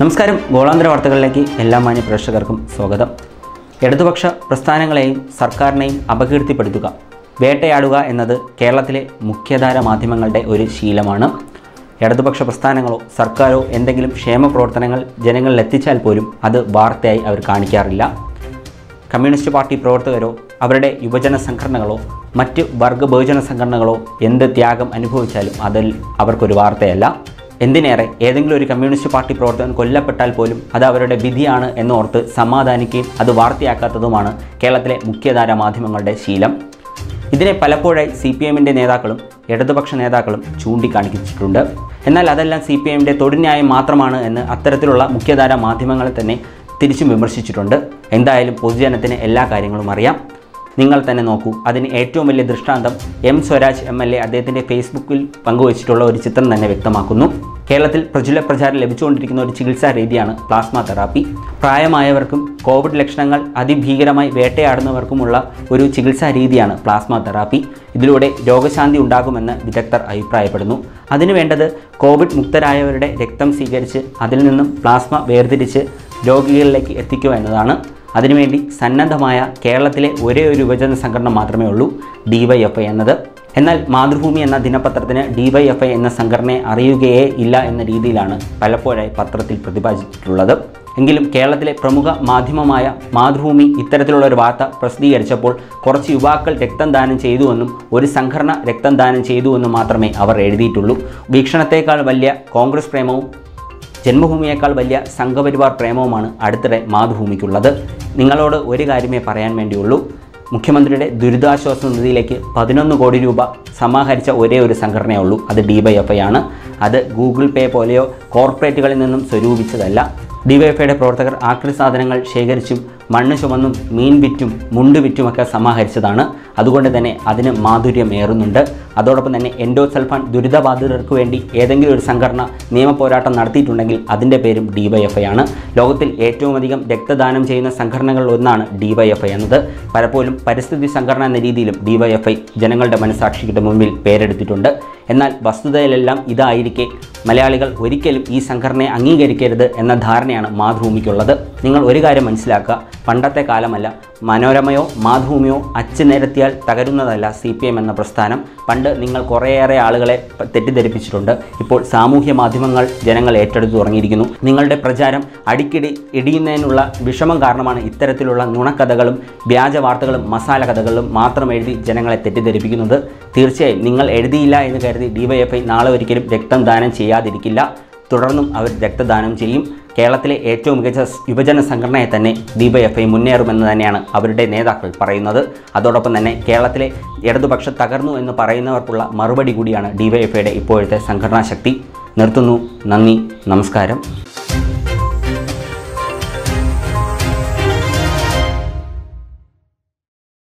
നമസ്കാരം ഗോളാന്തര വാർത്തകളിലേക്ക് എല്ലാ മാന്യ പ്രേക്ഷകർക്കും സ്വാഗതം ഇടതുപക്ഷ പ്രസ്ഥാനങ്ങളെയും സർക്കാരിനെയും അപകീർത്തിപ്പെടുത്തുക വേട്ടയാടുക എന്നത് കേരളത്തിലെ മുഖ്യധാര മാധ്യമങ്ങളുടെ ഒരു ശീലമാണ് ഇടതുപക്ഷ പ്രസ്ഥാനങ്ങളോ സർക്കാരോ എന്തെങ്കിലും ക്ഷേമ പ്രവർത്തനങ്ങൾ ജനങ്ങളിൽ എത്തിച്ചാൽ പോലും അത് വാർത്തയായി അവർ കാണിക്കാറില്ല കമ്മ്യൂണിസ്റ്റ് പാർട്ടി പ്രവർത്തകരോ അവരുടെ യുവജന സംഘടനകളോ മറ്റ് വർഗ ബഹുജന സംഘടനകളോ എന്ത് ത്യാഗം അനുഭവിച്ചാലും അതിൽ അവർക്കൊരു വാർത്തയല്ല എന്തിനേറെ ഏതെങ്കിലും ഒരു കമ്മ്യൂണിസ്റ്റ് പാർട്ടി പ്രവർത്തകൻ കൊല്ലപ്പെട്ടാൽ പോലും അത് അവരുടെ വിധിയാണ് എന്നോർത്ത് സമാധാനിക്കുകയും അത് വാർത്തയാക്കാത്തതുമാണ് കേരളത്തിലെ മുഖ്യധാര മാധ്യമങ്ങളുടെ ശീലം ഇതിനെ പലപ്പോഴായി സി പി എമ്മിൻ്റെ നേതാക്കളും ഇടതുപക്ഷ നേതാക്കളും ചൂണ്ടിക്കാണിച്ചിട്ടുണ്ട് എന്നാൽ അതെല്ലാം സി പി എമ്മിൻ്റെ തൊടുന്യായം മാത്രമാണ് എന്ന് അത്തരത്തിലുള്ള മുഖ്യധാര മാധ്യമങ്ങളെ തന്നെ തിരിച്ചും വിമർശിച്ചിട്ടുണ്ട് എന്തായാലും പൊതുജനത്തിന് എല്ലാ കാര്യങ്ങളും അറിയാം നിങ്ങൾ തന്നെ നോക്കൂ അതിന് ഏറ്റവും വലിയ ദൃഷ്ടാന്തം M Swaraj M L A അദ്ദേഹത്തിൻ്റെ ഫേസ്ബുക്കിൽ പങ്കുവച്ചിട്ടുള്ള ഒരു ചിത്രം തന്നെ വ്യക്തമാക്കുന്നു കേരളത്തിൽ പ്രചുല പ്രചാരം ലഭിച്ചുകൊണ്ടിരിക്കുന്ന ഒരു ചികിത്സാ രീതിയാണ് പ്ലാസ്മ തെറാപ്പി പ്രായമായവർക്കും കോവിഡ് ലക്ഷണങ്ങൾ അതിഭീകരമായി വേട്ടയാടുന്നവർക്കുമുള്ള ഒരു ചികിത്സാ രീതിയാണ് പ്ലാസ്മ തെറാപ്പി ഇതിലൂടെ രോഗശാന്തി ഉണ്ടാകുമെന്ന് വിദഗ്ധർ അഭിപ്രായപ്പെടുന്നു അതിനു വേണ്ടത് കോവിഡ് മുക്തരായവരുടെ രക്തം സ്വീകരിച്ച് അതിൽ നിന്നും പ്ലാസ്മ വേർതിരിച്ച് രോഗികളിലേക്ക് എത്തിക്കുക എന്നതാണ് അതിനുവേണ്ടി സന്നദ്ധമായ കേരളത്തിലെ ഒരേ ഒരു യുവജന സംഘടന മാത്രമേ ഉള്ളൂ ഡിവൈഎഫ്ഐ എന്നത് എന്നാൽ മാതൃഭൂമി എന്ന ദിനപത്രത്തിന് ഡിവൈഎഫ്ഐ എന്ന സംഘടനയെ അറിയുകയേ ഇല്ല എന്ന രീതിയിലാണ് പലപ്പോഴായി പത്രത്തിൽ പ്രതിപാദിച്ചിട്ടുള്ളത് എങ്കിലും കേരളത്തിലെ പ്രമുഖ മാധ്യമമായ മാതൃഭൂമി ഇത്തരത്തിലുള്ള ഒരു വാർത്ത പ്രസിദ്ധീകരിച്ചപ്പോൾ കുറച്ച് യുവാക്കൾ രക്തം ദാനം ചെയ്തുവെന്നും ഒരു സംഘടന രക്തം ദാനം ചെയ്തുവെന്നും മാത്രമേ അവർ എഴുതിയിട്ടുള്ളൂ വീക്ഷണത്തേക്കാൾ വലിയ കോൺഗ്രസ് പ്രേമവും ജന്മഭൂമിയേക്കാൾ വലിയ സംഘപരിവാർ പ്രേമവുമാണ് അടുത്തിടെ മാതൃഭൂമിക്കുള്ളത് നിങ്ങളോട് ഒരു കാര്യമേ പറയാൻ വേണ്ടിയുള്ളൂ മുഖ്യമന്ത്രിയുടെ ദുരിതാശ്വാസ നിധിയിലേക്ക് പതിനൊന്ന് കോടി രൂപ സമാഹരിച്ച ഒരേ ഒരു സംഘടനയേ ഉള്ളൂ അത് ഡിവൈഎഫ്ഐ ആണ് അത് ഗൂഗിൾ പേ പോലെയോ കോർപ്പറേറ്റുകളിൽ നിന്നും സ്വരൂപിച്ചതല്ല ഡിവൈഎഫ്ഐയുടെ പ്രവർത്തകർ ആക്രി സാധനങ്ങൾ ശേഖരിച്ചും മണ്ണ് ചുമന്നും മീൻ വിറ്റും മുണ്ട് വിറ്റുമൊക്കെ സമാഹരിച്ചതാണ് അതുകൊണ്ട് തന്നെ അതിന് മാധുര്യമേറുന്നുണ്ട് അതോടൊപ്പം തന്നെ എൻഡോസൾഫാൻ ദുരിതബാധിതർക്ക് വേണ്ടി ഏതെങ്കിലും ഒരു സംഘടന നിയമപോരാട്ടം നടത്തിയിട്ടുണ്ടെങ്കിൽ അതിൻ്റെ പേരും ഡിവൈഎഫ്ഐ ആണ് ലോകത്തിൽ ഏറ്റവും അധികം രക്തദാനം ചെയ്യുന്ന സംഘടനകളിൽ ഒന്നാണ് ഡിവൈഎഫ്ഐ എന്നത് പലപ്പോഴും പരിസ്ഥിതി സംഘടന എന്ന രീതിയിലും ഡിവൈഎഫ്ഐ ജനങ്ങളുടെ മനസാക്ഷിയുടെ മുമ്പിൽ പേരെടുത്തിട്ടുണ്ട് എന്നാൽ വസ്തുതയിലെല്ലാം ഇതായിരിക്കെ മലയാളികൾ ഒരിക്കലും ഈ സംഘടനയെ അംഗീകരിക്കരുത് എന്ന ധാരണയാണ് മാതൃഭൂമിക്കുള്ളത് നിങ്ങൾ ഒരു കാര്യം മനസ്സിലാക്കുക പണ്ടത്തെ കാലമല്ല മനോരമയോ മാതൃഭൂമിയോ അച്ച് നിരത്തിയാൽ തകരുന്നതല്ല സി പി എം എന്ന പ്രസ്ഥാനം പണ്ട് നിങ്ങൾ കുറേയേറെ ആളുകളെ പ- തെറ്റിദ്ധരിപ്പിച്ചിട്ടുണ്ട് ഇപ്പോൾ സാമൂഹ്യ മാധ്യമങ്ങൾ ജനങ്ങൾ ഏറ്റെടുത്തു തുടങ്ങിയിരിക്കുന്നു നിങ്ങളുടെ പ്രചാരം അടിക്കടി ഇടിയുന്നതിനുള്ള വിഷമം കാരണമാണ് ഇത്തരത്തിലുള്ള നുണക്കഥകളും വ്യാജ വാർത്തകളും മസാല കഥകളും മാത്രം എഴുതി ജനങ്ങളെ തെറ്റിദ്ധരിപ്പിക്കുന്നത് തീർച്ചയായും നിങ്ങൾ എഴുതിയില്ല എന്ന് കരുതി ഡിവൈഎഫ്ഐ നാളെ ഒരിക്കലും രക്തം ദാനം ചെയ്യാതിരിക്കില്ല തുടർന്നും അവർ രക്തദാനം ചെയ്യും കേരളത്തിലെ ഏറ്റവും മികച്ച സ് യുവജന സംഘടനയെ തന്നെ ഡിവൈഎഫ്ഐ മുന്നേറുമെന്ന് തന്നെയാണ് അവരുടെ നേതാക്കൾ പറയുന്നത് അതോടൊപ്പം തന്നെ കേരളത്തിലെ ഇടതുപക്ഷം തകർന്നു എന്ന് പറയുന്നവർക്കുള്ള മറുപടി കൂടിയാണ് ഡിവൈഎഫ്ഐയുടെ ഇപ്പോഴത്തെ സംഘടനാ ശക്തി നിർത്തുന്നു നന്ദി നമസ്കാരം